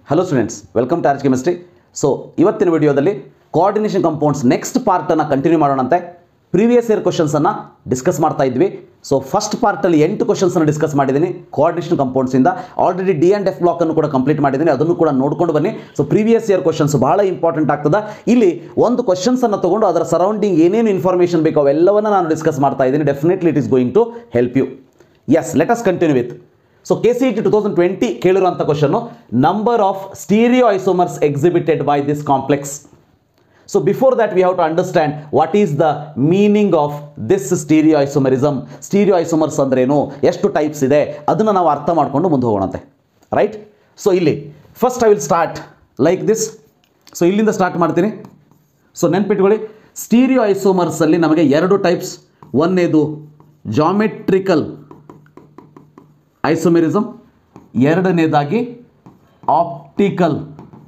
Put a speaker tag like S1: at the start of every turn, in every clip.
S1: Hello students welcome to Arch Chemistry so ಇವತ್ತಿನ ವಿಡಿಯೋದಲ್ಲಿ coordination compounds next ಪಾರ್ಟನ್ನು continue ಮಾಡೋಣಂತೆ ಪ್ರೀವಿಯಸ್ ಇಯರ್ ಕ್ವಶನ್ಸನ್ನು ಡಿಸ್ಕಸ್ ಮಾಡ್ತಾ ಇದ್ವಿ ಸೊ ಫಸ್ಟ್ ಪಾರ್ಟಲ್ಲಿ ಎಂಟು ಕ್ವಶನ್ಸನ್ನು ಡಿಸ್ಕಸ್ ಮಾಡಿದ್ದೀನಿ ಕೋಆರ್ಡಿನೇಷನ್ ಕಂಪೌಂಡ್ಸಿಂದ ಆಲ್ರೆಡಿ ಡಿ ಆ್ಯಂಡ್ ಎಫ್ ಬ್ಲಾಕನ್ನು ಕೂಡ ಕಂಪ್ಲೀಟ್ ಮಾಡಿದ್ದೀನಿ ಅದನ್ನು ಕೂಡ ನೋಡ್ಕೊಂಡು ಬನ್ನಿ ಸೊ ಪ್ರೀವಿಯಸ್ ಇಯರ್ ಕ್ವಶನ್ಸ್ ಬಹಳ ಇಂಪಾರ್ಟೆಂಟ್ ಆಗ್ತದೆ ಇಲ್ಲಿ ಒಂದು ಕ್ವಶನ್ಸನ್ನು ತಗೊಂಡು ಅದರ ಸರೌಂಡಿಂಗ್ ಏನೇನು ಇನ್ಫಾರ್ಮೇಷನ್ ಬೇಕೋ ಅವೆಲ್ಲವನ್ನು ನಾನು ಡಿಸ್ಕಸ್ ಮಾಡ್ತಾ ಇದ್ದೀನಿ definitely it is going to help you yes let us continue with so K C T two thousand twenty ಕೇಳಿರುವಂಥ ಕ್ವಶನ್ನು number of stereo isomers exhibited by this complex so before that we have to understand what is the meaning of this stereo isomerism stereo isomers ಅಂದ್ರೇನು ಎಷ್ಟು types ಇದೆ ಅದನ್ನು ನಾವು ಅರ್ಥ ಮಾಡಿಕೊಂಡು ಮುಂದೆ ಹೋಗೋಣಂತೆ ರೈಟ್ ಸೊ ಇಲ್ಲಿ first I will start like this so ಇಲ್ಲಿಂದ ಸ್ಟಾರ್ಟ್ ಮಾಡ್ತೀನಿ ಸೊ ನೆನ್ಪಿಟ್ಕೊಳ್ಳಿ ಸ್ಟೀರಿಯೋ ಐಸೋಮರ್ಸಲ್ಲಿ ನಮಗೆ ಎರಡು ಟೈಪ್ಸ್ ಒಂದೇದು ಜಾಮೆಟ್ರಿಕಲ್ ಐಸೋಮೆರಿಸಮ್ ಎರಡನೇದಾಗಿ optical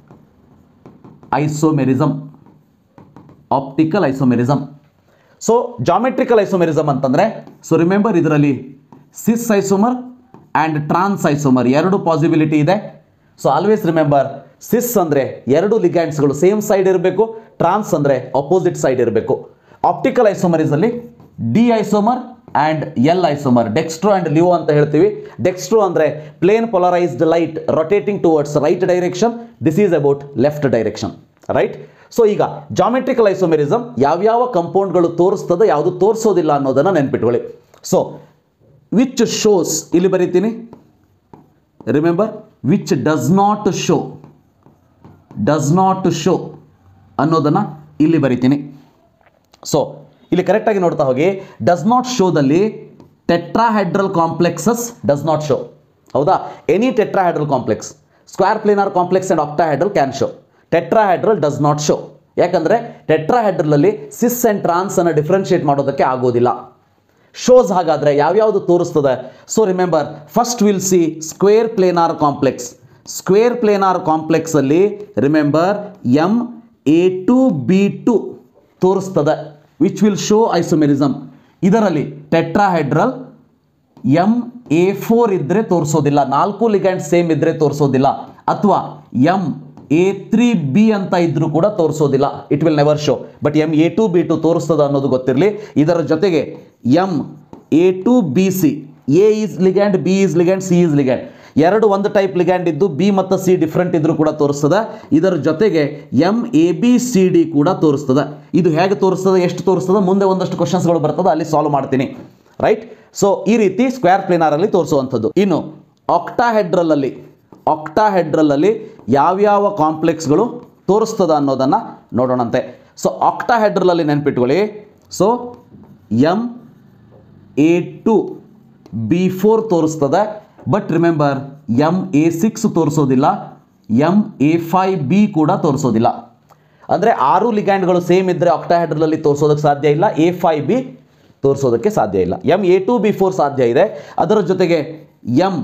S1: isomerism optical isomerism so geometrical isomerism ಅಂತಂದರೆ ಸೊ ರಿಮೆಂಬರ್ ಇದರಲ್ಲಿ cis isomer and trans isomer ಎರಡು ಪಾಸಿಬಿಲಿಟಿ ಇದೆ ಸೊ ಆಲ್ವೇಸ್ ರಿಮೆಂಬರ್ ಸಿಸ್ ಅಂದರೆ ಎರಡು ಲಿಗ್ಯಾಂಡ್ಸ್ಗಳು ಸೇಮ್ ಸೈಡ್ ಇರಬೇಕು ಟ್ರಾನ್ಸ್ ಅಂದರೆ ಅಪೋಸಿಟ್ ಸೈಡ್ ಇರಬೇಕು ಆಪ್ಟಿಕಲ್ ಐಸೋಮರಿಸಲ್ಲಿ D isomer and L isomer dextro and laevo ಅಂತ ಹೇಳ್ತೀವಿ ಡೆಕ್ಸ್ಟ್ರೋ ಅಂದರೆ plane polarised light rotating towards right direction this is about left direction right so ಈಗ ಜಾಮೆಟ್ರಿಕಲ್ ಐಸೋಮೆರಿಸಮ್ ಯಾವ್ಯಾವ ಕಂಪೌಂಡ್ಗಳು ತೋರಿಸ್ತದೆ ಯಾವುದು ತೋರಿಸೋದಿಲ್ಲ ಅನ್ನೋದನ್ನು ನೆನ್ಪಿಟ್ಕೊಳ್ಳಿ ಸೊ ವಿಚ್ ಶೋಸ್ ಇಲ್ಲಿ ಬರೀತೀನಿ remember which does not show does not show ಅನ್ನೋದನ್ನು ಇಲ್ಲಿ ಬರಿತೀನಿ ಸೊ ಇಲ್ಲಿ ಕರೆಕ್ಟಾಗಿ ನೋಡ್ತಾ ಹೋಗಿ ಡಸ್ ನಾಟ್ ಶೋದಲ್ಲಿ tetrahedral complexes does not show ಹೌದಾ any tetrahedral complex square planar complex and octahedral can show tetrahedral does not show ಯಾಕಂದರೆ ಟೆಟ್ರಾಹೈಡ್ರಲಲ್ಲಿ ಸಿಸ್ ಆ್ಯಂಡ್ ಟ್ರಾನ್ಸ್ ಅನ್ನು ಡಿಫ್ರೆನ್ಷಿಯೇಟ್ ಮಾಡೋದಕ್ಕೆ ಆಗೋದಿಲ್ಲ ಶೋಸ್ ಹಾಗಾದರೆ ಯಾವ್ಯಾವುದು ತೋರಿಸ್ತದೆ so remember first will see square planar complex square planar ಕಾಂಪ್ಲೆಕ್ಸಲ್ಲಿ remember M A two B two ತೋರಿಸ್ತದೆ ವಿಚ್ ವಿಲ್ ಶೋ ಐಸೋಮೆರಿಸಮ್ ಇದರಲ್ಲಿ ಟೆಟ್ರಾಹೈಡ್ರಲ್ ಎಮ್ ಎ ಫೋರ್ ಇದ್ದರೆ ತೋರಿಸೋದಿಲ್ಲ ನಾಲ್ಕು ಲಿಗ್ಯಾಂಡ್ ಸೇಮ್ ಇದ್ದರೆ ತೋರಿಸೋದಿಲ್ಲ ಅಥವಾ ಎಮ್ ಎ ತ್ರೀ ಬಿ ಅಂತ ಇದ್ರೂ ಕೂಡ ತೋರಿಸೋದಿಲ್ಲ it will never show but M A two B two ತೋರಿಸ್ತದ ಅನ್ನೋದು ಗೊತ್ತಿರಲಿ ಇದರ ಜೊತೆಗೆ M A two B C A is ligand B is ligand C is ligand ಎರಡು ಒಂದು ಟೈಪ್ ಲಿಗ್ಯಾಂಡ್ ಇದ್ದು ಬಿ ಮತ್ತು ಸಿ ಡಿಫ್ರೆಂಟ್ ಇದ್ರೂ ಕೂಡ ತೋರಿಸ್ತದೆ ಇದರ ಜೊತೆಗೆ M A B C D ಕೂಡ ತೋರಿಸ್ತದೆ ಇದು ಹೇಗೆ ತೋರಿಸ್ತದೆ ಎಷ್ಟು ತೋರಿಸ್ತದೆ ಮುಂದೆ ಒಂದಷ್ಟು ಕ್ವಶನ್ಸ್ಗಳು ಬರ್ತದೆ ಅಲ್ಲಿ ಸಾಲ್ವ್ ಮಾಡ್ತೀನಿ ರೈಟ್ ಸೊ ಈ ರೀತಿ ಸ್ಕ್ವೇರ್ ಪ್ಲೇನಾರಲ್ಲಿ ತೋರಿಸುವಂಥದ್ದು ಇನ್ನು ಆಕ್ಟಾಹೆಡ್ರಲಲ್ಲಿ ಆಕ್ಟಾಹೆಡ್ರಲಲ್ಲಿ ಯಾವ್ಯಾವ ಕಾಂಪ್ಲೆಕ್ಸ್ಗಳು ತೋರಿಸ್ತದ ಅನ್ನೋದನ್ನು ನೋಡೋಣಂತೆ ಸೊ ಆಕ್ಟಾಹೆಡ್ರಲಲ್ಲಿ ನೆನ್ಪಿಟ್ಕೊಳ್ಳಿ so M A two B four ತೋರಿಸ್ತದೆ but remember M A six ತೋರಿಸೋದಿಲ್ಲ ಎಮ್ ಎ ಫೈ ಬಿ ಕೂಡ ತೋರಿಸೋದಿಲ್ಲ ಅಂದರೆ ಆರು ಲಿಗ್ಯಾಂಡ್ಗಳು ಸೇಮ್ ಇದ್ದರೆ ಆಕ್ಟಾಹೆಡ್ರಲಲ್ಲಿ ತೋರಿಸೋದಕ್ಕೆ ಸಾಧ್ಯ ಇಲ್ಲ ಎ ಫೈ ಬಿ ತೋರಿಸೋದಕ್ಕೆ ಸಾಧ್ಯ ಇಲ್ಲ M A two B four ಸಾಧ್ಯ ಇದೆ ಅದರ ಜೊತೆಗೆ M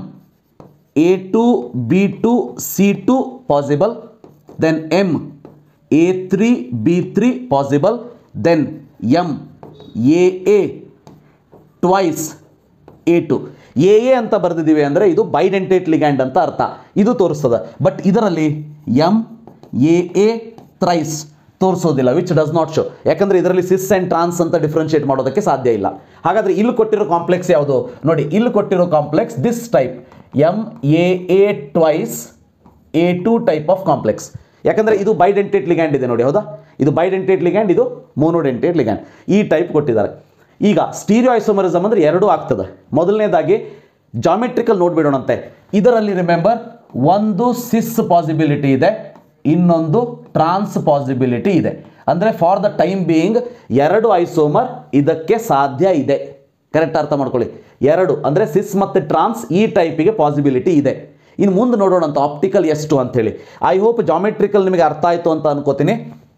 S1: A two B two C two possible then M A three B three possible then M A A twice A two A A ಅಂತ ಬರೆದಿದ್ದೀವಿ ಅಂದರೆ ಇದು ಬೈಡೆಂಟೇಟ್ ಲಿಗ್ಯಾಂಡ್ ಅಂತ ಅರ್ಥ ಇದು ತೋರಿಸ್ತದೆ ಬಟ್ ಇದರಲ್ಲಿ ಎಮ್ ಎ ಎ ಥ್ರೈಸ್ ತೋರಿಸೋದಿಲ್ಲ ವಿಚ್ ಡಸ್ ನಾಟ್ ಶೋ ಯಾಕಂದರೆ ಇದರಲ್ಲಿ ಸಿಸ್ ಆ್ಯಂಡ್ ಟ್ರಾನ್ಸ್ ಅಂತ ಡಿಫ್ರೆನ್ಷಿಯೇಟ್ ಮಾಡೋದಕ್ಕೆ ಸಾಧ್ಯ ಇಲ್ಲ ಹಾಗಾದರೆ ಇಲ್ಲಿ ಕೊಟ್ಟಿರೋ ಕಾಂಪ್ಲೆಕ್ಸ್ ಯಾವುದು ನೋಡಿ ಇಲ್ಲಿ ಕೊಟ್ಟಿರೋ complex this type M A A twice A two type of complex ಯಾಕಂದರೆ ಇದು ಬೈಡೆಂಟೇಟ್ ಲಿಗ್ಯಾಂಡ್ ಇದೆ ನೋಡಿ ಹೌದಾ ಇದು ಬೈಡೆಂಟೇಟ್ ಲಿಗ್ಯಾಂಡ್ ಇದು ಮೋನೋಡೆಂಟೇಟ್ ಲಿಗ್ಯಾಂಡ್ ಈ ಟೈಪ್ ಕೊಟ್ಟಿದ್ದಾರೆ ಈಗ ಸ್ಟೀರಿಯೋ ಐಸೋಮರಿಸಮ್ ಅಂದರೆ ಎರಡೂ ಆಗ್ತದೆ ಮೊದಲನೇದಾಗಿ ಜಾಮೆಟ್ರಿಕಲ್ ನೋಡ್ಬಿಡೋಣಂತೆ ಇದರಲ್ಲಿ ರಿಮೆಂಬರ್ ಒಂದು ಸಿಸ್ ಪಾಸಿಬಿಲಿಟಿ ಇದೆ ಇನ್ನೊಂದು ಟ್ರಾನ್ಸ್ ಪಾಸಿಬಿಲಿಟಿ ಇದೆ ಅಂದರೆ ಫಾರ್ ದ ಟೈಮ್ ಬೀಯಿಂಗ್ ಎರಡು ಐಸೋಮರ್ ಇದಕ್ಕೆ ಸಾಧ್ಯ ಇದೆ ಕರೆಕ್ಟ್ ಅರ್ಥ ಮಾಡ್ಕೊಳ್ಳಿ ಎರಡು ಅಂದರೆ ಸಿಸ್ ಮತ್ತು ಟ್ರಾನ್ಸ್ ಈ ಟೈಪಿಗೆ ಪಾಸಿಬಿಲಿಟಿ ಇದೆ ಇನ್ನು ಮುಂದೆ ನೋಡೋಣ ಅಂತ ಆಪ್ಟಿಕಲ್ ಎಷ್ಟು ಅಂಥೇಳಿ ಐ ಹೋಪ್ ಜಾಮೆಟ್ರಿಕಲ್ ನಿಮಗೆ ಅರ್ಥ ಆಯಿತು ಅಂತ ಅನ್ಕೋತೀನಿ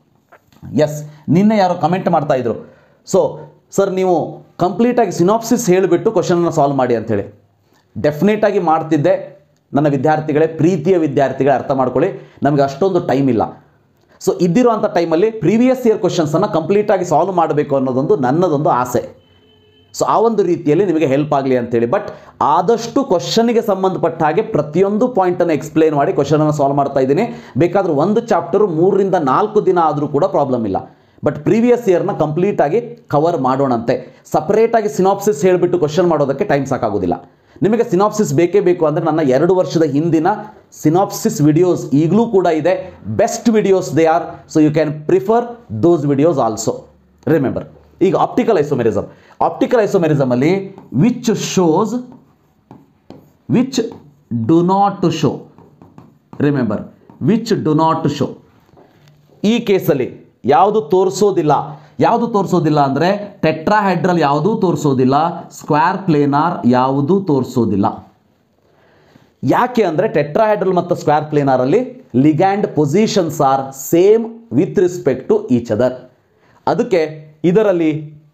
S1: ಎಸ್ ನಿನ್ನೆ ಯಾರೋ ಕಮೆಂಟ್ ಮಾಡ್ತಾ ಇದ್ರು ಸೊ ಸರ್ ನೀವು ಕಂಪ್ಲೀಟಾಗಿ ಸಿನಾಪ್ಸಿಸ್ ಹೇಳಿಬಿಟ್ಟು ಕ್ವಶನನ್ನು ಸಾಲ್ವ್ ಮಾಡಿ ಅಂಥೇಳಿ ಡೆಫಿನೆಟಾಗಿ ಮಾಡ್ತಿದ್ದೆ ನನ್ನ ವಿದ್ಯಾರ್ಥಿಗಳೇ ಪ್ರೀತಿಯ ವಿದ್ಯಾರ್ಥಿಗಳೇ ಅರ್ಥ ಮಾಡ್ಕೊಳ್ಳಿ ನಮಗೆ ಅಷ್ಟೊಂದು ಟೈಮ್ ಇಲ್ಲ ಸೊ ಇದ್ದಿರುವಂಥ ಟೈಮಲ್ಲಿ ಪ್ರೀವಿಯಸ್ ಇಯರ್ ಕ್ವಶನ್ಸನ್ನು ಕಂಪ್ಲೀಟಾಗಿ ಸಾಲ್ವ್ ಮಾಡಬೇಕು ಅನ್ನೋದೊಂದು ನನ್ನದೊಂದು ಆಸೆ ಸೊ ಆ ಒಂದು ರೀತಿಯಲ್ಲಿ ನಿಮಗೆ ಹೆಲ್ಪ್ ಆಗಲಿ ಅಂತೇಳಿ ಬಟ್ ಆದಷ್ಟು ಕ್ವಶನ್ಗೆ ಸಂಬಂಧಪಟ್ಟ ಹಾಗೆ ಪ್ರತಿಯೊಂದು ಪಾಯಿಂಟನ್ನು ಎಕ್ಸ್ಪ್ಲೇನ್ ಮಾಡಿ ಕ್ವಶನನ್ನು ಸಾಲ್ವ್ ಮಾಡ್ತಾ ಇದ್ದೀನಿ ಬೇಕಾದ್ರೆ ಒಂದು ಚಾಪ್ಟರ್ ಮೂರರಿಂದ ನಾಲ್ಕು ದಿನ ಆದರೂ ಕೂಡ ಪ್ರಾಬ್ಲಮ್ ಇಲ್ಲ ಬಟ್ ಪ್ರೀವಿಯಸ್ ಇಯರ್ನ ಕಂಪ್ಲೀಟಾಗಿ ಕವರ್ ಮಾಡೋಣಂತೆ ಸಪ್ರೇಟಾಗಿ ಸಿನಾಪ್ಸಿಸ್ ಹೇಳಿಬಿಟ್ಟು ಕ್ವಶನ್ ಮಾಡೋದಕ್ಕೆ ಟೈಮ್ ಸಾಕಾಗೋದಿಲ್ಲ ನಿಮಗೆ ಸಿನಾಪ್ಸಿಸ್ ಬೇಕೇ ಬೇಕು ಅಂದರೆ ನನ್ನ ಎರಡು ವರ್ಷದ ಹಿಂದಿನ ಸಿನಾಪ್ಸಿಸ್ ವಿಡಿಯೋಸ್ ಈಗಲೂ ಕೂಡ ಇದೆ best videos they are so you can prefer those videos also remember ಈಗ ಆಪ್ಟಿಕಲ್ ಐಸೋಮೆರಿಸಮ್ ಆಪ್ಟಿಕಲ್ ಐಸೋಮೆರಿಸಮ್ ಅಲ್ಲಿ which shows which do not show remember which do not show ಈ ಕೇಸಲ್ಲಿ ಯಾವುದು ತೋರಿಸೋದಿಲ್ಲ ಯಾವುದು ತೋರಿಸೋದಿಲ್ಲ ಅಂದರೆ ಟೆಟ್ರಾಹೆಡ್ರಲ್ ಯಾವುದೂ ತೋರಿಸೋದಿಲ್ಲ ಸ್ಕ್ವೇರ್ ಪ್ಲೇನಾರ್ ಯಾವುದೂ ತೋರಿಸೋದಿಲ್ಲ ಯಾಕೆ ಅಂದರೆ ಟೆಟ್ರಾಹೆಡ್ರಲ್ ಮತ್ತು ಸ್ಕ್ವೇರ್ ಪ್ಲೇನಾರಲ್ಲಿ ligand positions are same with respect to each other ಅದಕ್ಕೆ ಇದರಲ್ಲಿ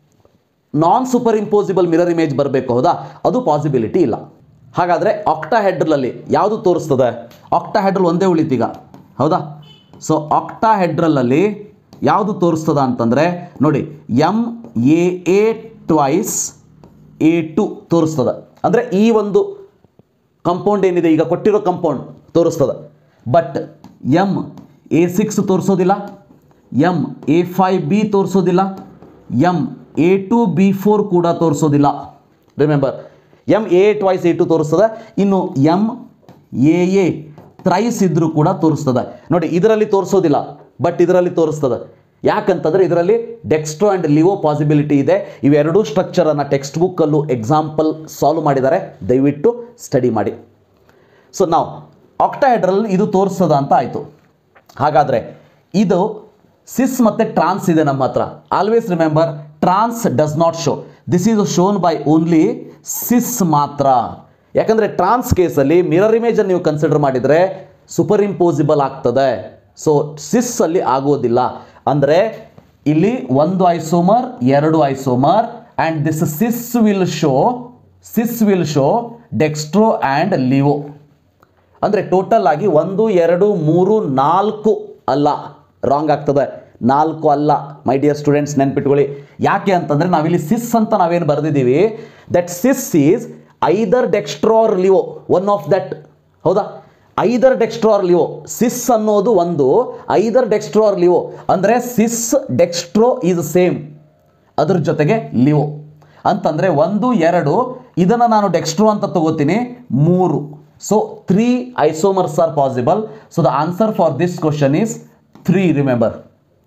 S1: non super impossible mirror image ಬರಬೇಕು ಹೌದಾ ಅದು ಪಾಸಿಬಿಲಿಟಿ ಇಲ್ಲ ಹಾಗಾದರೆ ಆಕ್ಟಾಹೆಡ್ರಲಲ್ಲಿ ಯಾವುದು ತೋರಿಸ್ತದೆ ಆಕ್ಟಾಹೆಡ್ರಲ್ ಒಂದೇ ಉಳಿತೀಗ ಹೌದಾ ಸೊ ಆಕ್ಟಾಹೆಡ್ರಲಲ್ಲಿ ಯಾವುದು ತೋರಿಸ್ತದ ಅಂತಂದರೆ ನೋಡಿ M A A twice A two ತೋರಿಸ್ತದ ಅಂದರೆ ಈ ಒಂದು ಕಂಪೌಂಡ್ ಏನಿದೆ ಈಗ ಕೊಟ್ಟಿರೋ ಕಂಪೌಂಡ್ ತೋರಿಸ್ತದೆ ಬಟ್ ಎಮ್ ಎ ಸಿಕ್ಸ್ ತೋರಿಸೋದಿಲ್ಲ ಎಮ್ ಎ ಫೈವ್ ಬಿ ತೋರಿಸೋದಿಲ್ಲ M A two B four ಕೂಡ ತೋರಿಸೋದಿಲ್ಲ remember M A twice A two ತೋರಿಸ್ತದೆ ಇನ್ನು ಎಮ್ ಎ ಎ ತ್ರೈಸ್ ಇದ್ರೂ ಕೂಡ ತೋರಿಸ್ತದೆ ನೋಡಿ ಇದರಲ್ಲಿ ತೋರಿಸೋದಿಲ್ಲ ಬಟ್ ಇದರಲ್ಲಿ ತೋರಿಸ್ತದೆ ಯಾಕಂತಂದರೆ ಇದರಲ್ಲಿ ಡೆಕ್ಸ್ಟ್ರೋ ಆ್ಯಂಡ್ ಲಿವೋ ಪಾಸಿಬಿಲಿಟಿ ಇದೆ ಇವೆರಡೂ ಸ್ಟ್ರಕ್ಚರನ್ನು ಟೆಕ್ಸ್ಟ್ ಬುಕ್ಕಲ್ಲೂ ಎಕ್ಸಾಂಪಲ್ ಸಾಲ್ವ್ ಮಾಡಿದ್ದಾರೆ ದಯವಿಟ್ಟು ಸ್ಟಡಿ ಮಾಡಿ ಸೊ ನಾವು ಆಕ್ಟಾಹೆಡ್ರಲ್ ಇದು ತೋರಿಸ್ತದ ಅಂತ ಆಯಿತು ಹಾಗಾದರೆ ಇದು ಸಿಸ್ ಮತ್ತು ಟ್ರಾನ್ಸ್ ಇದೆ ನಮ್ಮ ಹತ್ರ always remember trans does not show this is shown by only cis ಮಾತ್ರ ಯಾಕಂದರೆ ಟ್ರಾನ್ಸ್ ಕೇಸಲ್ಲಿ ಮಿರರ್ ಇಮೇಜನ್ನು ನೀವು ಕನ್ಸಿಡರ್ ಮಾಡಿದರೆ ಸೂಪರ್ ಇಂಪೋಸಿಬಲ್ ಆಗ್ತದೆ ಸೊ ಸಿಸ್ ಅಲ್ಲಿ ಆಗೋದಿಲ್ಲ ಅಂದರೆ ಇಲ್ಲಿ ಒಂದು ಐಸೋಮರ್ ಎರಡು isomer and this cis will show cis will show dextro and levo ಅಂದರೆ ಟೋಟಲ್ ಆಗಿ ಒಂದು ಎರಡು ಮೂರು ನಾಲ್ಕು ಅಲ್ಲ ರಾಂಗ್ ಆಗ್ತದೆ ನಾಲ್ಕು ಅಲ್ಲ ಮೈ ಡಿಯರ್ ಸ್ಟೂಡೆಂಟ್ಸ್ ನೆನ್ಪಿಟ್ಕೊಳ್ಳಿ ಯಾಕೆ ಅಂತಂದರೆ ನಾವಿಲ್ಲಿ ಸಿಸ್ ಅಂತ ನಾವೇನು ಬರೆದಿದ್ದೀವಿ that cis is either dextro or levo one of that ಹೌದಾ either dextro or levo cis ಅನ್ನೋದು ಒಂದು ಐದರ್ ಡೆಕ್ಸ್ಟ್ರೋ ಆರ್ ಲಿವೋ ಅಂದರೆ ಸಿಸ್ ಡೆಕ್ಸ್ಟ್ರೋ ಈಸ್ ಸೇಮ್ ಅದ್ರ ಜೊತೆಗೆ ಲಿವೋ ಅಂತಂದರೆ ಒಂದು ಎರಡು ಇದನ್ನು ನಾನು ಡೆಕ್ಸ್ಟ್ರೋ ಅಂತ ತಗೋತೀನಿ ಮೂರು so three isomers are possible so the answer for this question is three remember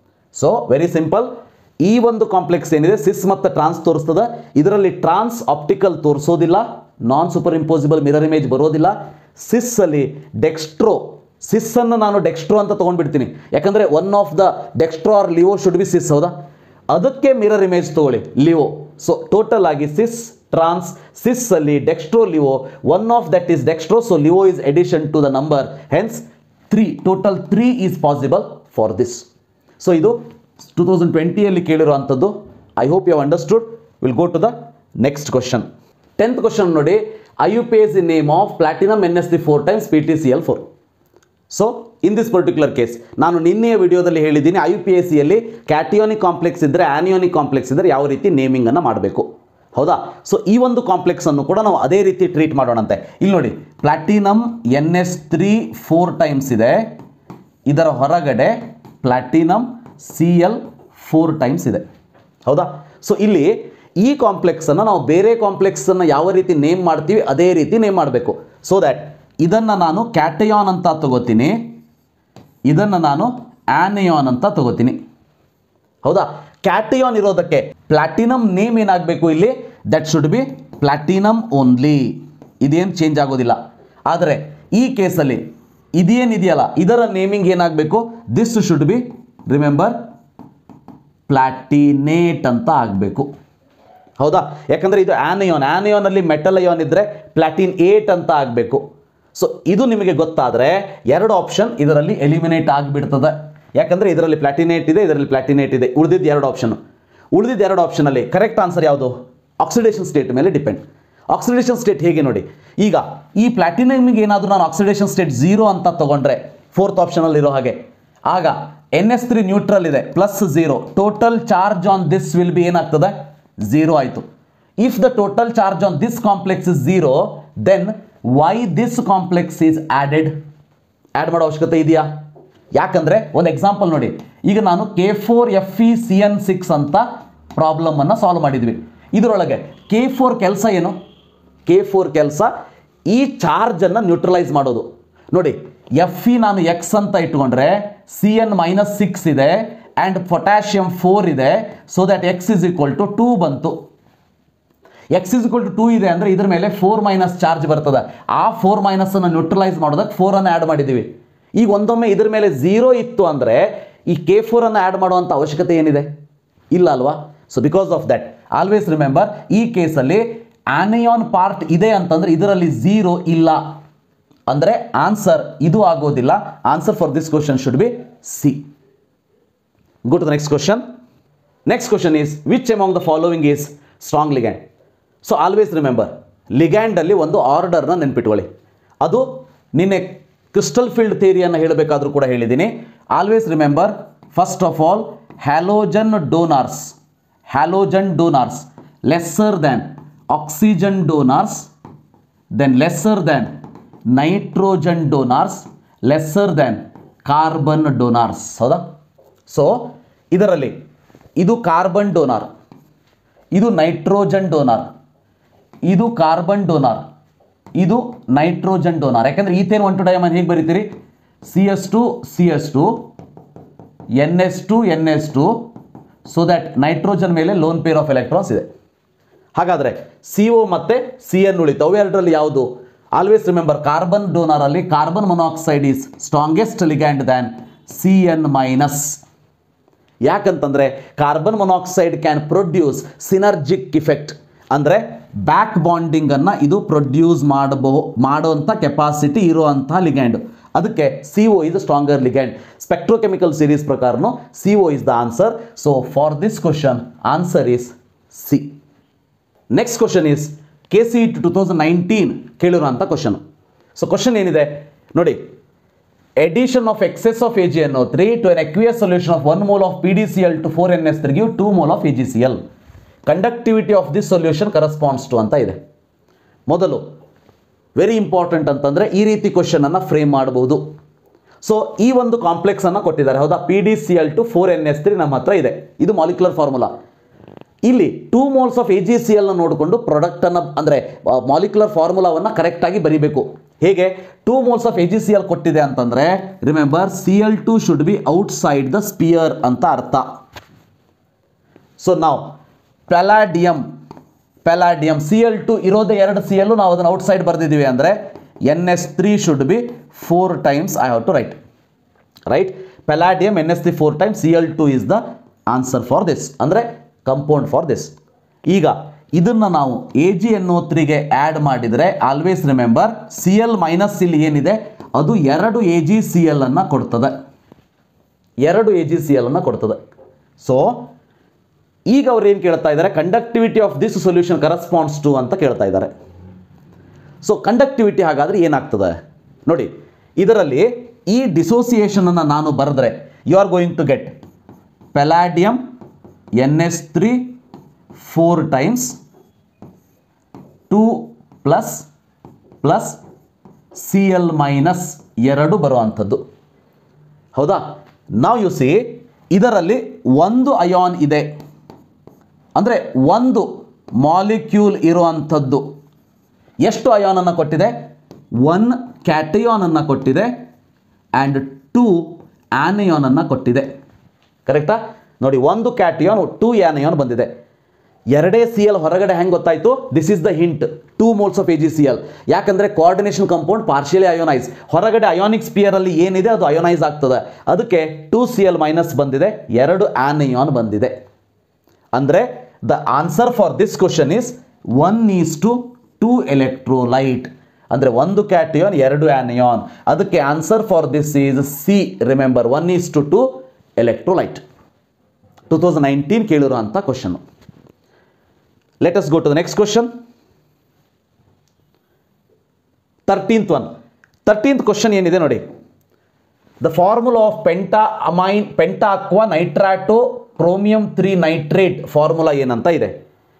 S1: so very simple ಈ ಒಂದು ಕಾಂಪ್ಲೆಕ್ಸ್ ಏನಿದೆ ಸಿಸ್ ಮತ್ತು ಟ್ರಾನ್ಸ್ ತೋರಿಸ್ತದೆ ಇದರಲ್ಲಿ ಟ್ರಾನ್ಸ್ ಆಪ್ಟಿಕಲ್ ತೋರಿಸೋದಿಲ್ಲ non super impossible mirror image ಬರೋದಿಲ್ಲ ಸಿಸ್ ಅಲ್ಲಿ ಡೆಕ್ಸ್ಟ್ರೋ ಸಿಸ್ ಅನ್ನು ನಾನು ಡೆಕ್ಸ್ಟ್ರೋ ಅಂತ ತೊಗೊಂಡ್ಬಿಡ್ತೀನಿ ಯಾಕಂದರೆ one of the dextro or levo should be cis ಹೌದಾ ಅದಕ್ಕೆ ಮಿರರ್ ಇಮೇಜ್ ತಗೊಳ್ಳಿ ಲಿವೋ ಸೊ ಟೋಟಲ್ ಆಗಿ ಸಿಸ್ ಟ್ರಾನ್ಸ್ ಸಿಸ್ ಅಲ್ಲಿ dextro levo one of that is dextro so levo is addition to the number hence three total three is possible for this so ಇದು two thousand ಟ್ವೆಂಟಿಯಲ್ಲಿ ಕೇಳಿರುವಂಥದ್ದು I hope you understood will go to the next question tenth question ನೋಡಿ I U P S in name of platinum N S the four times P T C L four so in this particular case ನಾನು ನಿನ್ನೆಯ ವಿಡಿಯೋದಲ್ಲಿ ಹೇಳಿದ್ದೀನಿ I U P S ಸಿಯಲ್ಲಿ ಕ್ಯಾಟಿಯೋನಿಕ್ complex ಇದ್ದರೆ ಆನಿಯೋನಿಕ್ complex ಇದ್ದರೆ ಯಾವ ರೀತಿ ನೇಮಿಂಗನ್ನು ಮಾಡಬೇಕು ಹೌದಾ ಸೊ ಈ ಒಂದು ಕಾಂಪ್ಲೆಕ್ಸ್ ಅನ್ನು ಕೂಡ ನಾವು ಅದೇ ರೀತಿ ಟ್ರೀಟ್ ಮಾಡೋಣಂತೆ ಇಲ್ಲಿ ನೋಡಿ platinum N S three four times ಇದೆ ಇದರ ಹೊರಗಡೆ platinum C L four times ಇದೆ ಹೌದಾ ಸೊ ಇಲ್ಲಿ ಈ ಕಾಂಪ್ಲೆಕ್ಸನ್ನು ನಾವು ಬೇರೆ ಕಾಂಪ್ಲೆಕ್ಸನ್ನು ಯಾವ ರೀತಿ ನೇಮ್ ಮಾಡ್ತೀವಿ ಅದೇ ರೀತಿ ನೇಮ್ ಮಾಡಬೇಕು ಸೊ ದ್ಯಾಟ್ ಇದನ್ನು ನಾನು ಕ್ಯಾಟಯಾನ್ ಅಂತ ತಗೋತೀನಿ ಇದನ್ನು ನಾನು ಆನೆಯಾನ್ ಅಂತ ತಗೋತೀನಿ ಹೌದಾ ಕ್ಯಾಟಿಯಾನ್ ಇರೋದಕ್ಕೆ ಪ್ಲಾಟಿನಮ್ ನೇಮ್ ಏನಾಗಬೇಕು ಇಲ್ಲಿ that should be platinum only ಇದೇನು ಚೇಂಜ್ ಆಗೋದಿಲ್ಲ ಆದರೆ ಈ ಕೇಸಲ್ಲಿ ಇದೇನಿದೆಯಲ್ಲ ಇದರ ನೇಮಿಂಗ್ ಏನಾಗಬೇಕು this should be remember platinate ಅಂತ ಆಗಬೇಕು ಹೌದಾ ಯಾಕಂದರೆ ಇದು ಆನಿಯಾನ್ ಆನಿಯಾನಲ್ಲಿ ಮೆಟಲ್ ಅಯಾನ್ ಇದ್ದರೆ ಪ್ಲಾಟಿನ್ ಏಟ್ ಅಂತ ಆಗಬೇಕು ಸೊ ಇದು ನಿಮಗೆ ಗೊತ್ತಾದರೆ ಎರಡು ಆಪ್ಷನ್ ಇದರಲ್ಲಿ ಎಲಿಮಿನೇಟ್ ಆಗಿಬಿಡ್ತದೆ ಯಾಕಂದರೆ ಇದರಲ್ಲಿ ಪ್ಲಾಟಿನೇಟ್ ಇದೆ ಇದರಲ್ಲಿ ಪ್ಲಾಟಿನೇಟ್ ಇದೆ ಉಳಿದಿದ್ದು ಎರಡು ಆಪ್ಷನ್ ಉಳಿದಿದ್ದು ಎರಡು ಆಪ್ಷನಲ್ಲಿ ಕರೆಕ್ಟ್ ಆನ್ಸರ್ ಯಾವುದು ಆಕ್ಸಿಡೇಷನ್ ಸ್ಟೇಟ್ ಮೇಲೆ ಡಿಪೆಂಡ್ ಆಕ್ಸಿಡೇಷನ್ ಸ್ಟೇಟ್ ಹೇಗೆ ನೋಡಿ ಈಗ ಈ ಪ್ಲಾಟಿನಮಿಗೆ ಏನಾದರೂ ನಾನು ಆಕ್ಸಿಡೇಷನ್ ಸ್ಟೇಟ್ ಝೀರೋ ಅಂತ ತೊಗೊಂಡ್ರೆ ಫೋರ್ತ್ ಆಪ್ಷನಲ್ಲಿ ಇರೋ ಹಾಗೆ ಆಗ ಎನ್ ಎಸ್ ತ್ರೀ ನ್ಯೂಟ್ರಲ್ ಇದೆ plus zero total charge on this will be ಏನಾಗ್ತದೆ ಝೀರೋ ಆಯಿತು if the total charge on this complex is zero then why this complex is added add ಮಾಡೋ ಅವಶ್ಯಕತೆ ಇದೆಯಾ ಯಾಕಂದರೆ ಒಂದು ಎಕ್ಸಾಂಪಲ್ ನೋಡಿ ಈಗ ನಾನು K four F E C N six ಅಂತ ಪ್ರಾಬ್ಲಮನ್ನು ಸಾಲ್ವ್ ಮಾಡಿದ್ವಿ ಇದರೊಳಗೆ ಕೆ ಫೋರ್ ಕೆಲಸ ಏನು ಕೆ ಫೋರ್ ಕೆಲಸ ಈ ಚಾರ್ಜನ್ನು ನ್ಯೂಟ್ರಲೈಸ್ ಮಾಡೋದು ನೋಡಿ ಎಫ್ ಇ ನಾನು ಎಕ್ಸ್ ಅಂತ ಇಟ್ಕೊಂಡ್ರೆ ಸಿ ಎನ್ ಮೈನಸ್ ಸಿಕ್ಸ್ ಇದೆ ಆ್ಯಂಡ್ ಪೊಟ್ಯಾಷಿಯಮ್ ಫೋರ್ ಇದೆ so that X is equal to two ಬಂತು X is equal to two ಇದೆ ಅಂದರೆ ಇದ್ರ ಮೇಲೆ ಫೋರ್ ಮೈನಸ್ ಚಾರ್ಜ್ ಬರ್ತದೆ ಆ ಫೋರ್ ಮೈನಸನ್ನು ನ್ಯೂಟ್ರಲೈಸ್ ಮಾಡೋದಕ್ಕೆ ಫೋರನ್ನು ಆ್ಯಡ್ ಮಾಡಿದ್ದೀವಿ ಈಗ ಒಂದೊಮ್ಮೆ ಇದ್ರ ಮೇಲೆ ಝೀರೋ ಇತ್ತು ಅಂದರೆ ಈ ಕೆ ಫೋರನ್ನು ಆ್ಯಡ್ ಮಾಡುವಂಥ ಅವಶ್ಯಕತೆ ಏನಿದೆ ಇಲ್ಲ ಅಲ್ವಾ so because of that always remember ಈ ಕೇಸಲ್ಲಿ ಆನಿಯಾನ್ ಪಾರ್ಟ್ ಇದೆ ಅಂತಂದ್ರೆ ಇದರಲ್ಲಿ ಝೀರೋ ಇಲ್ಲ ಅಂದರೆ ಆನ್ಸರ್ ಇದು ಆಗೋದಿಲ್ಲ answer for this question should be C go to the next question next question is which among the following is strong ligand so always remember ಲಿಗ್ಯಾಂಡಲ್ಲಿ ಒಂದು ಆರ್ಡರ್ನ ನೆನ್ಪಿಟ್ಕೊಳ್ಳಿ ಅದು ನಿನ್ನೆ ಕ್ರಿಸ್ಟಲ್ ಫೀಲ್ಡ್ ಥಿಯರಿಯನ್ನು ಹೇಳಬೇಕಾದ್ರೂ ಕೂಡ ಹೇಳಿದ್ದೀನಿ always remember first of all halogen donors halogen donors lesser than oxygen donors then lesser than nitrogen donors lesser than carbon donors ಹೌದಾ ಸೊ ಇದರಲ್ಲಿ ಇದು ಕಾರ್ಬನ್ ಡೋನಾರ್ ಇದು ನೈಟ್ರೋಜನ್ ಡೋನಾರ್ ಇದು ಕಾರ್ಬನ್ ಡೋನಾರ್ ಇದು nitrogen donor ಯಾಕಂದ್ರೆ ethane one two diamine ಹೇಗೆ ಬರೀತೀರಿ C S two C S two N S two N S two so that nitrogen ಮೇಲೆ ಲೋನ್ ಪೇರ್ ಆಫ್ ಎಲೆಕ್ಟ್ರಾನ್ಸ್ ಇದೆ ಹಾಗಾದರೆ C O ಮತ್ತು C N ಉಳಿತು ಅವೆರಡರಲ್ಲಿ ಯಾವುದು ಆಲ್ವೇಸ್ ರಿಮೆಂಬರ್ ಕಾರ್ಬನ್ ಡೋನರಲ್ಲಿ carbon monoxide is strongest ligand than C N minus ಯಾಕಂತಂದರೆ carbon monoxide can produce synergic effect ಅಂದರೆ ಬ್ಯಾಕ್ ಬಾಂಡಿಂಗನ್ನು ಇದು ಪ್ರೊಡ್ಯೂಸ್ ಮಾಡಬೋ ಮಾಡೋಂಥ ಕೆಪಾಸಿಟಿ ಇರುವಂಥ ಲಿಗ್ಯಾಂಡ್ ಅದಕ್ಕೆ C O is stronger ligand spectrochemical series ಪ್ರಕಾರನು C O is the answer so for this question answer is C next question is K C two two thousand nineteen ಕೇಳಿರೋಂಥ question so question ಏನಿದೆ ನೋಡಿ edition of excess of A G N three to an aqueous solution of one mole of P D C L two four N S three give two mole of A G C L conductivity of this solution corresponds to ಅಂತ ಇದೆ ಮೊದಲು very important ಅಂತಂದರೆ ಈ ರೀತಿ ಕ್ವಶನನ್ನು frame ಮಾಡಬಹುದು so ಈ ಒಂದು ಕಾಂಪ್ಲೆಕ್ಸನ್ನು ಕೊಟ್ಟಿದ್ದಾರೆ ಹೌದಾ P D C L two four N S three ನಮ್ಮ ಹತ್ರ ಇದೆ ಇದು ಮಾಲಿಕ್ಯುಲರ್ ಫಾರ್ಮುಲಾ ಇಲ್ಲಿ two moles of A G C ಎಲ್ನ ನೋಡಿಕೊಂಡು ಪ್ರಾಡಕ್ಟನ್ನು ಅಂದರೆ ಮಾಲಿಕ್ಯುಲರ್ ಫಾರ್ಮುಲಾವನ್ನು ಕರೆಕ್ಟಾಗಿ ಬರೀಬೇಕು ಹೇಗೆ two moles of A G C L ಕೊಟ್ಟಿದೆ ಅಂತಂದರೆ remember C L two should be outside the sphere ಅಂತ ಅರ್ಥ ಸೊ ನಾವು palladium palladium C L two ಇರೋದೇ ಎರಡು ಸಿ ಎಲ್ಲು ನಾವು ಅದನ್ನು ಔಟ್ಸೈಡ್ ಬರೆದಿದ್ದೀವಿ ಅಂದರೆ N S three should be four times I have to write write palladium N S three four times C L two is the answer for this ಅಂದರೆ compound for this ಈಗ ಇದನ್ನು ನಾವು A G N O ತ್ರೀಗೆ add ಮಾಡಿದರೆ always remember C L minus ಇಲ್ಲಿ ಏನಿದೆ ಅದು ಎರಡು ಎ ಜಿ ಸಿ ಎಲ್ ಅನ್ನು ಕೊಡ್ತದೆ ಎರಡು ಎ ಜಿ ಸಿ ಎಲ್ ಅನ್ನು ಕೊಡ್ತದೆ ಸೊ ಈಗ ಅವ್ರು ಏನು ಕೇಳ್ತಾ ಇದ್ದಾರೆ conductivity of this solution corresponds to ಅಂತ ಕೇಳ್ತಾ ಇದ್ದಾರೆ ಸೊ ಕಂಡಕ್ಟಿವಿಟಿ ಹಾಗಾದರೆ ಏನಾಗ್ತದೆ ನೋಡಿ ಇದರಲ್ಲಿ ಈ ಡಿಸೋಸಿಯೇಷನನ್ನು ನಾನು ಬರೆದ್ರೆ you are going to get palladium N S three four times two plus plus C L minus ಎರಡು ಬರುವಂಥದ್ದು ಹೌದಾ ನಾವು ಯು ಸಿ ಇದರಲ್ಲಿ ಒಂದು ಅಯಾನ್ ಇದೆ ಅಂದರೆ ಒಂದು ಮಾಲಿಕ್ಯೂಲ್ ಇರುವಂಥದ್ದು ಎಷ್ಟು ಅಯಾನನ್ನು ಕೊಟ್ಟಿದೆ ಒನ್ ಕ್ಯಾಟಯಾನನ್ನು ಕೊಟ್ಟಿದೆ ಆ್ಯಂಡ್ ಟೂ ಆನಯಾನನ್ನು ಕೊಟ್ಟಿದೆ ಕರೆಕ್ಟಾ ನೋಡಿ ಒಂದು ಕ್ಯಾಟಿಯಾನ್ ಟೂ ಆನಯಾನ್ ಬಂದಿದೆ ಎರಡೇ ಸಿ ಎಲ್ ಹೊರಗಡೆ ಹೆಂಗೆ ಗೊತ್ತಾಯಿತು this is the hint two moles of A G C L ಯಾಕಂದರೆ ಕೋಆರ್ಡಿನೇಷನ್ ಕಂಪೌಂಡ್ ಪಾರ್ಷಿಯಲಿ ಅಯೋನೈಸ್ ಹೊರಗಡೆ ಅಯೋನಿಕ್ ಸ್ಪಿಯರಲ್ಲಿ ಏನಿದೆ ಅದು ಅಯೋನೈಸ್ ಆಗ್ತದೆ ಅದಕ್ಕೆ ಟೂ ಸಿ ಎಲ್ ಮೈನಸ್ ಬಂದಿದೆ ಎರಡು ಆನಯಾನ್ ಬಂದಿದೆ ಅಂದರೆ the answer for this question is one is to two electrolyte ಅಂದರೆ ಒಂದು ಕ್ಯಾಟಿಯಾನ್ ಎರಡು ಆನಿಯಾನ್ ಅದಕ್ಕೆ answer for this is C remember one is to two electrolyte two thousand nineteen ಕೇಳಿರೋ ಅಂಥ question let us go to the next question thirteenth one thirteenth question ಏನಿದೆ ನೋಡಿ the formula of penta amine penta aqua nitrato chromium three nitrate formula ಏನಂತ ಇದೆ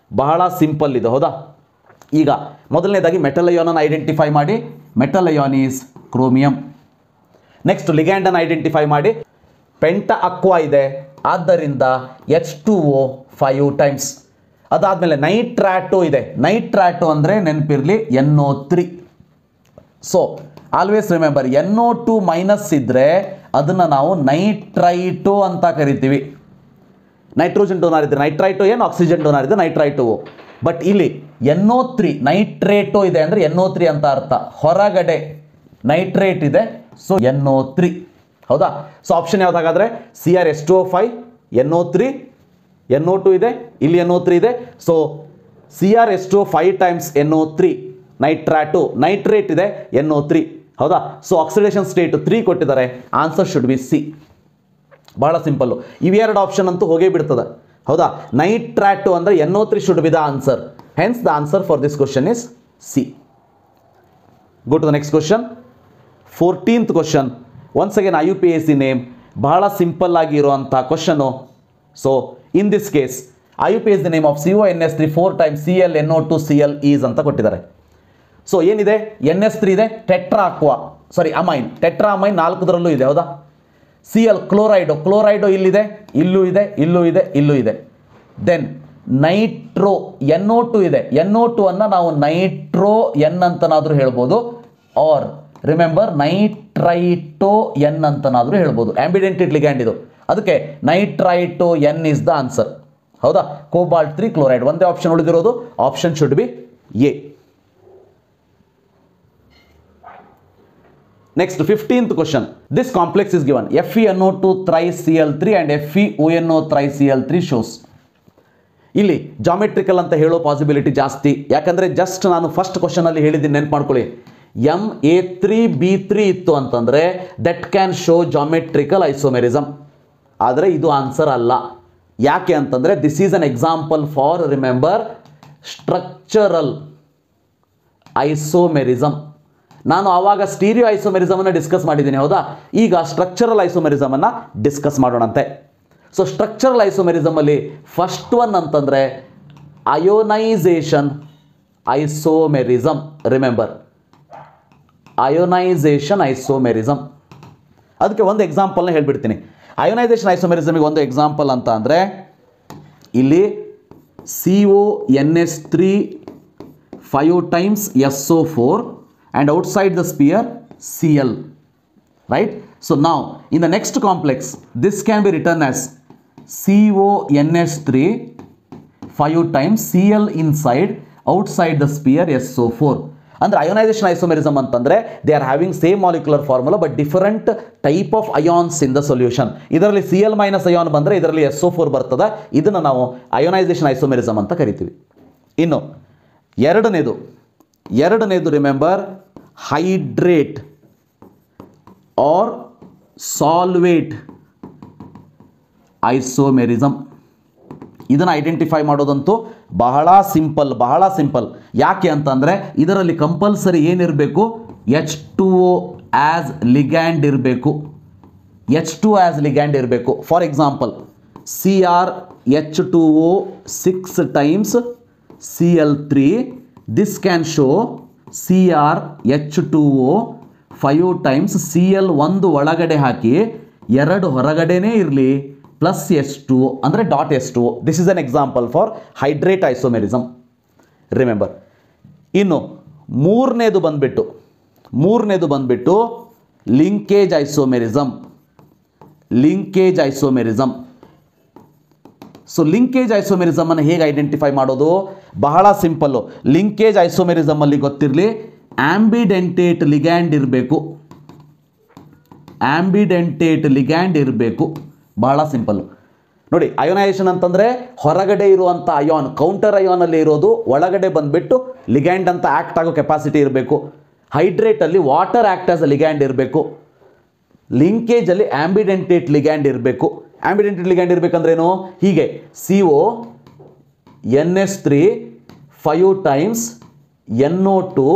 S1: ಬಹಳ simple ಇದು ಹೌದಾ ಈಗ ಮೊದಲನೇದಾಗಿ ಮೆಟಲ್ ಅಯೋನನ್ನು ಐಡೆಂಟಿಫೈ ಮಾಡಿ metal ion is chromium next ಲಿಗ್ಯಾಂಡನ್ನು ಐಡೆಂಟಿಫೈ ಮಾಡಿ ಪೆಂಟ ಅಕ್ವಾ ಇದೆ ಆದ್ದರಿಂದ H two O five times ಅದಾದಮೇಲೆ ನೈಟ್ರಾಟೋ ಇದೆ ನೈಟ್ರಾಟೋ ಅಂದರೆ ನೆನಪಿರಲಿ N O three so always remember N O two minus ಇದ್ದರೆ ಅದನ್ನು ನಾವು ನೈಟ್ರೈಟೋ ಅಂತ ಕರಿತೀವಿ ನೈಟ್ರೋಜನ್ ಡೋನಾರ್ ಇದೆ ನೈಟ್ರೈಟೋ ಏನು ಆಕ್ಸಿಜನ್ ಡೋನಾರ್ ಇದೆ ನೈಟ್ರೈಟೋ ಬಟ್ ಇಲ್ಲಿ ಎನ್ ಓ ತ್ರೀ ನೈಟ್ರೇಟೋ ಇದೆ ಅಂದರೆ ಎನ್ ಓ ತ್ರೀ ಅಂತ ಅರ್ಥ ಹೊರಗಡೆ ನೈಟ್ರೇಟ್ ಇದೆ ಸೊ ಎನ್ ಓ ತ್ರೀ ಹೌದಾ ಸೊ ಆಪ್ಷನ್ ಯಾವ್ದಾಗಾದ್ರೆ C R S two O five N O three N O two ಇದೆ ಇಲ್ಲಿ ಎನ್ ಓ ತ್ರೀ ಇದೆ so C R S two five times N O three nitrato nitrate ಇದೆ N O three ಹೌದಾ so oxidation state three ಕೊಟ್ಟಿದ್ದಾರೆ answer should be C ಭಾಳ simple ಇವೆರಡು option ಅಂತೂ ಹೋಗೇ ಬಿಡ್ತದೆ ಹೌದಾ ನೈಟ್ರಾಟು ಅಂದರೆ N O three should B the answer hence the answer for this question is C go to the next question fourteenth question once again I U P S C name ಬಹಳ simple ಆಗಿರುವಂಥ question so in this case I U P S the name of C O N S three four time C L N O two C L is ಅಂತ ಕೊಟ್ಟಿದ್ದಾರೆ so ಏನಿದೆ N S three ಇದೆ tetra aqua sorry amine tetra amine ನಾಲ್ಕದರಲ್ಲೂ ಇದೆ ಹೌದಾ C L chloride chloride ಇಲ್ಲಿದೆ ಇಲ್ಲೂ ಇದೆ ಇಲ್ಲೂ ಇದೆ ಇಲ್ಲೂ ಇದೆ then nitro N O two ಇದೆ ಎನ್ ಓ ಟು ಅನ್ನು ನಾವು ನೈಟ್ರೋ ಎನ್ ಅಂತನಾದರೂ ಹೇಳ್ಬೋದು ಆರ್ ರಿಮೆಂಬರ್ ನೈಟ್ರೈಟೋ ಎನ್ ಅಂತನಾದರೂ ಹೇಳ್ಬೋದು ಆಂಬಿಡೆಂಟೆಡ್ ಲಿಗ್ಯಾಂಡ್ ಇದು ಅದಕ್ಕೆ nitrito N is the answer ಹೌದಾ ಕೋಬಾಲ್ಟ್ ತ್ರೀ ಕ್ಲೋರೈಡ್ ಒಂದೇ ಆಪ್ಷನ್ ಉಳಿದಿರೋದು option should be A Next, 15th question. This complex is given FeNO2 3Cl3 and FeONO 3Cl3 shows. ಇಲ್ಲಿ geometrical ಅಂತ ಹೇಳೋ ಪಾಸಿಬಿಲಿಟಿ ಜಾಸ್ತಿ ಯಾಕಂದರೆ ಜಸ್ಟ್ ನಾನು ಫಸ್ಟ್ ಕ್ವಶನಲ್ಲಿ ಹೇಳಿದ್ದೀನಿ ನೆನ್ಪು ಮಾಡ್ಕೊಳ್ಳಿ M A three B three ಇತ್ತು ಅಂತಂದರೆ that can show geometrical isomerism ಆದರೆ ಇದು ಆನ್ಸರ್ ಅಲ್ಲ ಯಾಕೆ ಅಂತಂದರೆ this is an example for remember structural isomerism ನಾನು ಆವಾಗ ಸ್ಟೀರಿಯೋ ಐಸೋಮೆರಿಸಮನ್ನು ಡಿಸ್ಕಸ್ ಮಾಡಿದ್ದೀನಿ ಹೌದಾ ಈಗ ಸ್ಟ್ರಕ್ಚರಲ್ ಐಸೋಮೆರಿಸಮನ್ನು ಡಿಸ್ಕಸ್ ಮಾಡೋಣಂತೆ ಸೊ ಸ್ಟ್ರಕ್ಚರಲ್ ಐಸೋಮೆರಿಸಮಲ್ಲಿ ಫಸ್ಟ್ ಒನ್ ಅಂತಂದರೆ ionization isomerism remember ionization isomerism ಅದಕ್ಕೆ ಒಂದು ಎಕ್ಸಾಂಪಲ್ನ ಹೇಳ್ಬಿಡ್ತೀನಿ ಅಯೋನೈಸೇಷನ್ ಐಸೋಮೆರಿಸಮಿಗೆ ಒಂದು ಎಕ್ಸಾಂಪಲ್ ಅಂತ ಅಂದರೆ ಇಲ್ಲಿ C O N S three five times S O four and outside the sphere Cl right so now in the next complex this can be written as CONS3 5 times Cl inside outside the sphere SO4 ಅಂದ್ರೆ ionization isomerism ಅಂತಂದ್ರೆ they are having same molecular formula but different type of ions in the solution ಇದರಲ್ಲಿ C L minus ion ಬಂದರೆ ಇದರಲ್ಲಿ S O four ಬರ್ತದೆ ಇದನ್ನು ನಾವು ionisation isomerism ಅಂತ ಕರಿತೀವಿ ಇನ್ನು ಎರಡನೇದು ಎರಡನೇದು remember hydrate or solvate isomerism ಇದನ್ನು ಐಡೆಂಟಿಫೈ ಮಾಡೋದಂತೂ ಬಹಳ ಸಿಂಪಲ್ ಬಹಳ ಸಿಂಪಲ್ ಯಾಕೆ ಅಂತಂದರೆ ಇದರಲ್ಲಿ ಕಂಪಲ್ಸರಿ ಏನಿರಬೇಕು H two O as ligand ಇರಬೇಕು ಎಚ್ ಟು ಆ್ಯಸ್ ಲಿಗ್ಯಾಂಡ್ ಇರಬೇಕು for example C R H two O six times C L three this can show C R H two O five times C L ಒಂದು ಒಳಗಡೆ ಹಾಕಿ ಎರಡು ಹೊರಗಡೆನೇ ಇರಲಿ plus S two ಅಂದರೆ dot S two this is an example for hydrate isomerism remember ಇನ್ನು ಮೂರನೇದು ಬಂದ್ಬಿಟ್ಟು ಮೂರನೇದು ಬಂದ್ಬಿಟ್ಟು linkage isomerism linkage isomerism so linkage ಐಸೋಮೆರಿಸಮನ್ನು ಹೇಗೆ ಐಡೆಂಟಿಫೈ ಮಾಡೋದು ಬಹಳ ಸಿಂಪಲ್ಲು ಲಿಂಕೇಜ್ ಐಸೋಮೆರಿಸಮಲ್ಲಿ ಗೊತ್ತಿರಲಿ ಆಂಬಿಡೆಂಟೇಟ್ ಲಿಗ್ಯಾಂಡ್ ಇರಬೇಕು ಆಂಬಿಡೆಂಟೇಟ್ ಲಿಗ್ಯಾಂಡ್ ಇರಬೇಕು ಬಹಳ ಸಿಂಪಲ್ಲು ನೋಡಿ ಅಯೋನೈಸೇಷನ್ ಅಂತಂದರೆ ಹೊರಗಡೆ ಇರುವಂಥ ಅಯಾನ್ ಕೌಂಟರ್ ಅಯಾನಲ್ಲಿ ಇರೋದು ಒಳಗಡೆ ಬಂದುಬಿಟ್ಟು ಲಿಗ್ಯಾಂಡ್ ಅಂತ ಆ್ಯಕ್ಟ್ ಆಗೋ ಕೆಪಾಸಿಟಿ ಇರಬೇಕು ಹೈಡ್ರೇಟಲ್ಲಿ water act as a ligand ಇರಬೇಕು ಲಿಂಕೇಜಲ್ಲಿ ಆಂಬಿಡೆಂಟೇಟ್ ಲಿಗ್ಯಾಂಡ್ ಇರಬೇಕು ಆಂಬಿಡೆಂಟೇಟ್ ಲಿಗ್ಯಾಂಡ್ ಇರಬೇಕಂದ್ರೇನು ಹೀಗೆ C O N S three five times N O two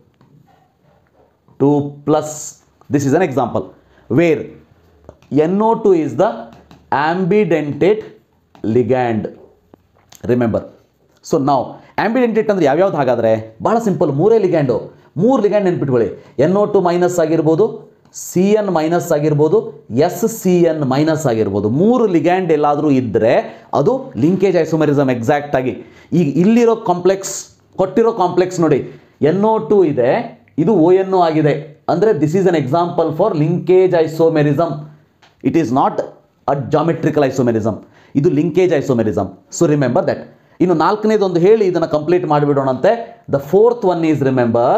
S1: two plus this is an example where N O two is the ambidentate ligand remember so ನಾವು ambidentate ಅಂದರೆ ಯಾವ್ಯಾವ್ದು ಹಾಗಾದರೆ ಬಹಳ simple ಮೂರೇ ಲಿಗ್ಯಾಂಡು ಮೂರು ಲಿಗ್ಯಾಂಡ್ ನೆನ್ಪಿಟ್ಕೊಳ್ಳಿ ಎನ್ ಓ ಟು ಮೈನಸ್ ಆಗಿರ್ಬೋದು C N minus ಆಗಿರ್ಬೋದು ಎಸ್ ಸಿ ಎನ್ ಮೈನಸ್ ಆಗಿರ್ಬೋದು ಮೂರು ಲಿಗ್ಯಾಂಡ್ ಎಲ್ಲಾದರೂ ಇದ್ದರೆ ಅದು ಲಿಂಕೇಜ್ ಐಸೋಮೆರಿಸಮ್ ಎಕ್ಸಾಕ್ಟ್ ಆಗಿ ಈಗ ಇಲ್ಲಿರೋ ಕಾಂಪ್ಲೆಕ್ಸ್ ಕೊಟ್ಟಿರೋ ಕಾಂಪ್ಲೆಕ್ಸ್ ನೋಡಿ ಎನ್ ಓ ಟು ಇದೆ ಇದು ಓ ಎನ್ ಆಗಿದೆ ಅಂದರೆ this is an example for linkage isomerism it is not a geometrical isomerism ಇದು linkage isomerism so remember that ಇನ್ನು ನಾಲ್ಕನೇದೊಂದು ಹೇಳಿ ಇದನ್ನು ಕಂಪ್ಲೀಟ್ ಮಾಡಿಬಿಡೋಣಂತೆ the fourth one is remember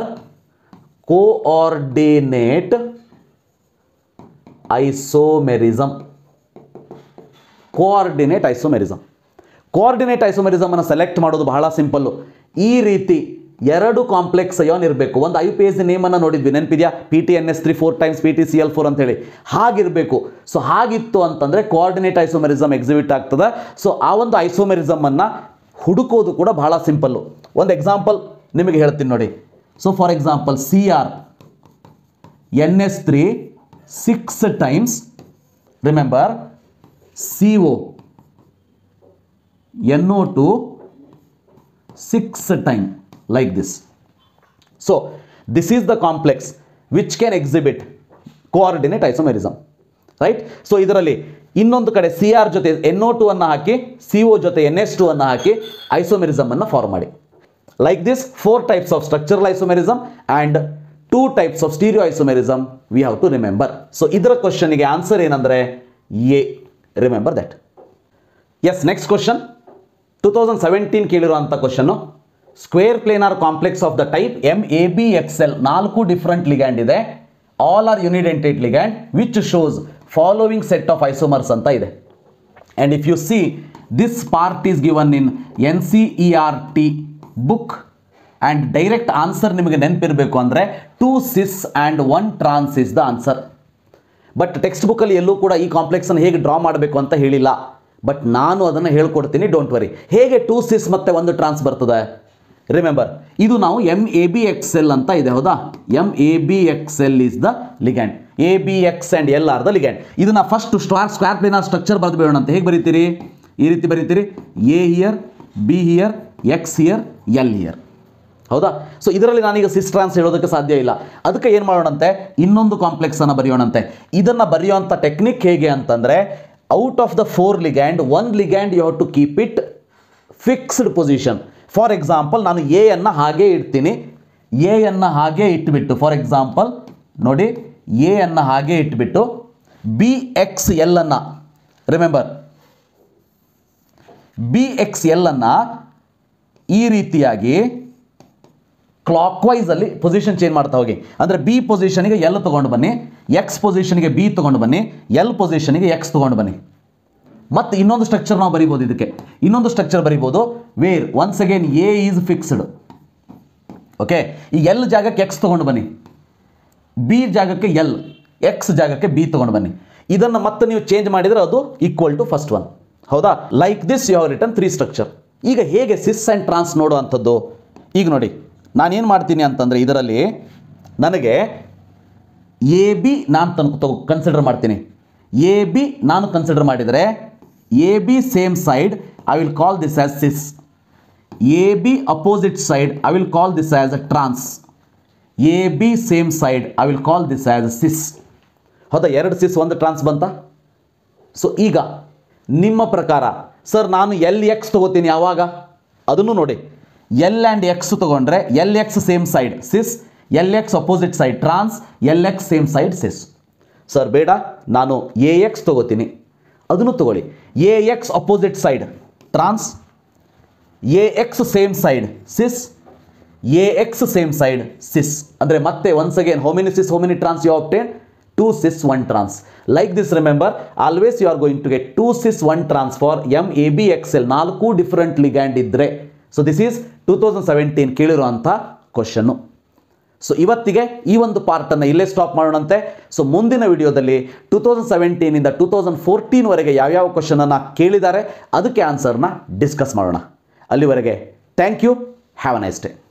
S1: coordinate isomerism coordinate isomerism coordinate isomerism ಅನ್ನು select ಮಾಡೋದು ಬಹಳ simple ಈ ರೀತಿ ಎರಡು ಕಾಂಪ್ಲೆಕ್ಸ್ ಅಯೋನ್ ಇರಬೇಕು ಒಂದು ಐ ಪಿ ಎಸ್ ನೇಮನ್ನು ನೋಡಿದ್ವಿ ನೆನಪಿದೆಯಾ P T N S three four times P T C L four ಅಂತೇಳಿ ಹಾಗಿರಬೇಕು ಸೊ ಹಾಗಿತ್ತು ಅಂತಂದರೆ ಕೋಆರ್ಡಿನೇಟ್ ಐಸೋಮೆರಿಸಮ್ ಎಕ್ಸಿಬಿಟ್ ಆಗ್ತದೆ ಸೊ ಆ ಒಂದು ಐಸೋಮೆರಿಸಮನ್ನು ಹುಡುಕೋದು ಕೂಡ ಬಹಳ ಸಿಂಪಲ್ಲು ಒಂದು ಎಕ್ಸಾಂಪಲ್ ನಿಮಗೆ ಹೇಳ್ತೀನಿ ನೋಡಿ so for example C R N S three six times remember C O N O two six time like this. So, this is the complex which can exhibit coordinate isomerism. Right so ಇದರಲ್ಲಿ ಇನ್ನೊಂದು ಕಡೆ C R ಜೊತೆ N O two ಅನ್ನು ಹಾಕಿ C O ಜೊತೆ N S two ಅನ್ನು ಹಾಕಿ isomerism ಅನ್ನು ಫಾರ್ಮ್ ಮಾಡಿ like this four types of structural isomerism and two types of stereo isomerism we have to remember so ಇದರ ಕ್ವಶನ್ಗೆ ಆನ್ಸರ್ ಏನಂದರೆ A remember that S next question two thousand seventeen ಕೇಳಿರುವಂಥ question square planar complex of the type M A B X L ನಾಲ್ಕು different ligand ಇದೆ all are unidentate ligand which shows following set of isomers ಅಂತ ಇದೆ and if you see this part is given in N C E R T book and direct answer ನಿಮಗೆ ನೆನಪಿರಬೇಕು ಅಂದರೆ two cis and one trans is the answer but text ಬುಕ್ಕಲ್ಲಿ ಎಲ್ಲೂ ಕೂಡ ಈ ಕಾಂಪ್ಲೆಕ್ಸನ್ನು ಹೇಗೆ ಡ್ರಾ ಮಾಡಬೇಕು ಅಂತ ಹೇಳಿಲ್ಲ ಬಟ್ ನಾನು ಅದನ್ನು ಹೇಳ್ಕೊಡ್ತೀನಿ ಡೋಂಟ್ ವರಿ ಹೇಗೆ ಟೂ ಸಿಸ್ ಮತ್ತು ಒಂದು ಟ್ರಾನ್ಸ್ ಬರ್ತದೆ ರಿಮೆಂಬರ್ ಇದು ನಾವು M A B X L ಅಂತ ಇದೆ ಹೌದಾ M A B X L is the ligand A B X and L are the ligand ಇದನ್ನು first star square planar structure ಬರೆದು ಬೇಡೋಣ ಅಂತ ಹೇಗೆ ಬರೀತೀರಿ ಈ ರೀತಿ ಬರೀತೀರಿ A here B here X here L here ಹೌದಾ ಸೊ ಇದರಲ್ಲಿ ನಾನೀಗ ಸಿಸ್ಟ್ರಾನ್ಸ್ ಹೇಳೋದಕ್ಕೆ ಸಾಧ್ಯ ಇಲ್ಲ ಅದಕ್ಕೆ ಏನು ಮಾಡೋಣಂತೆ ಇನ್ನೊಂದು ಕಾಂಪ್ಲೆಕ್ಸ್ ಅನ್ನು ಬರೆಯೋಣಂತೆ ಇದನ್ನು ಬರೆಯುವಂಥ ಟೆಕ್ನಿಕ್ ಹೇಗೆ ಅಂತಂದರೆ out of the four ligand one ligand you have to keep it fixed position for example ನಾನು ಎ ಅನ್ನು ಹಾಗೆ ಇಡ್ತೀನಿ ಎ ಅನ್ನು ಹಾಗೆ ಇಟ್ಬಿಟ್ಟು ಫಾರ್ ಎಕ್ಸಾಂಪಲ್ ನೋಡಿ ಎ ಅನ್ನು ಹಾಗೆ ಇಟ್ಬಿಟ್ಟು ಬಿ ಎಕ್ಸ್ ಎಲ್ ಅನ್ನು ರಿಮೆಂಬರ್ ಬಿ ಎಕ್ಸ್ ಎಲ್ ಅನ್ನು ಈ ರೀತಿಯಾಗಿ ಕ್ಲಾಕ್ ವೈಸಲ್ಲಿ ಪೊಸಿಷನ್ ಚೇಂಜ್ ಮಾಡ್ತಾ ಹೋಗಿ ಅಂದರೆ ಬಿ ಪೊಸಿಷನ್ಗೆ ಎಲ್ ತೊಗೊಂಡು ಬನ್ನಿ ಎಕ್ಸ್ ಪೊಸಿಷನ್ಗೆ ಬಿ ತೊಗೊಂಡು ಬನ್ನಿ ಎಲ್ ಪೊಸಿಷನ್ಗೆ ಎಕ್ಸ್ ತೊಗೊಂಡು ಬನ್ನಿ ಮತ್ತು ಇನ್ನೊಂದು ಸ್ಟ್ರಕ್ಚರ್ ನಾವು ಬರಿಬೋದು ಇದಕ್ಕೆ ಇನ್ನೊಂದು ಸ್ಟ್ರಕ್ಚರ್ ಬರಿಬೋದು where once again A is fixed okay ಈ ಎಲ್ ಜಾಗಕ್ಕೆ ಎಕ್ಸ್ ತೊಗೊಂಡು ಬನ್ನಿ ಬಿ ಜಾಗಕ್ಕೆ ಎಲ್ ಎಕ್ಸ್ ಜಾಗಕ್ಕೆ ಬಿ ತೊಗೊಂಡು ಬನ್ನಿ ಇದನ್ನು ಮತ್ತೆ ನೀವು ಚೇಂಜ್ ಮಾಡಿದರೆ ಅದು ಈಕ್ವಲ್ ಟು ಫಸ್ಟ್ ಒನ್ ಹೌದಾ like this you have return three structure ಈಗ ಹೇಗೆ ಸಿಸ್ ಆ್ಯಂಡ್ ಟ್ರಾನ್ಸ್ ನೋಡುವಂಥದ್ದು ಈಗ ನೋಡಿ ನಾನೇನು ಮಾಡ್ತೀನಿ ಅಂತಂದರೆ ಇದರಲ್ಲಿ ನನಗೆ ಎ ಬಿ ನಾನು ತನಕ ತಗೋ ಕನ್ಸಿಡರ್ ಮಾಡ್ತೀನಿ ಎ ಬಿ ನಾನು ಕನ್ಸಿಡರ್ ಮಾಡಿದರೆ A B same side I will call this as cis A B opposite side I will call this as a trans A B same side I will call this as a cis ಹೌದಾ ಎರಡು ಸಿಸ್ ಒಂದು ಟ್ರಾನ್ಸ್ ಬಂತ so ಈಗ ನಿಮ್ಮ ಪ್ರಕಾರ sir ನಾನು L X ತೊಗೋತೀನಿ ಯಾವಾಗ ಅದನ್ನು ನೋಡಿ ಎಲ್ ಆ್ಯಂಡ್ ಎಕ್ಸ್ ತೊಗೊಂಡ್ರೆ L X same side cis L X opposite side trans L X same side cis sir ಬೇಡ ನಾನು ಎ ಎಕ್ಸ್ ತೊಗೋತೀನಿ ಅದನ್ನು ತಗೊಳ್ಳಿ A X opposite side trans A X same side cis A X same side cis ಅಂದರೆ ಮತ್ತೆ once again how many cis how many trans you obtain two cis one trans like this remember always you are going to get two cis one trans for M A B X L ನಾಲ್ಕು different ligand ಇದ್ದರೆ so this is two thousand seventeen ಕೇಳಿರುವಂಥ question so ಇವತ್ತಿಗೆ ಈ ಒಂದು ಪಾರ್ಟನ್ನು ಇಲ್ಲೇ stop ಮಾಡೋಣಂತೆ so ಮುಂದಿನ ವಿಡಿಯೋದಲ್ಲಿ two thousand ಸೆವೆಂಟೀನಿಂದ ಟೂ ತೌಸಂಡ್ ಫೋರ್ಟೀನ್ವರೆಗೆ ಯಾವ್ಯಾವ ಕ್ವಶನನ್ನು ಕೇಳಿದ್ದಾರೆ ಅದಕ್ಕೆ ಆನ್ಸರ್ನ ಡಿಸ್ಕಸ್ ಮಾಡೋಣ ಅಲ್ಲಿವರೆಗೆ thank you have a nice day